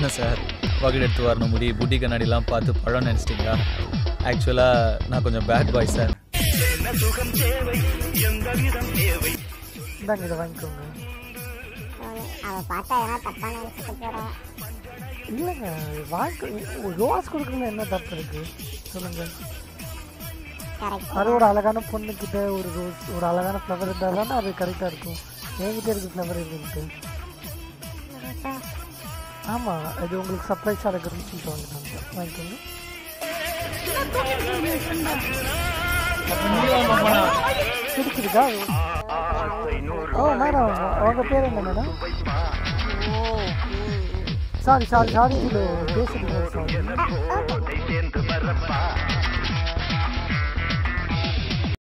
என்ன சார் வகுடு எடுத்து வரணும் முடி புட்டி கண்ணாடிலாம் பார்த்து பழம் நினச்சிட்டிங்களா ஆக்சுவலாக நான் கொஞ்சம் பேட் பாய் சார் இந்தாங்க இதை வாங்கிக்கோங்க அவ பார்த்தா எதனா தப்பா நினைச்சிட்டு போறா இல்லைங்க வாங்க ரோஸ் கொடுக்கறதுல என்ன தப்பு இருக்கு சொல்லுங்க கரெக்ட் அது ஒரு அழகான பொண்ணுக்கிட்ட ஒரு ரோஸ் ஒரு அழகான ஃப்ளவர் இருந்தால் தானே அது கரெக்டாக இருக்கும் என்கிட்ட இருக்கு ஃப்ளவர் இருக்குன்ட்டு ஆமாம் இது உங்களுக்கு சர்ப்ரைஸாக இருக்குதுன்னு சொல்லிட்டு வாங்கிட்டாங்க வாங்கிக்கோங்க பிடிச்சிருக்கா ஓ மேடம் உங்க பேர் என்ன மேடம் சாரி சாரி சாரி இது பேசிட்டு சாரி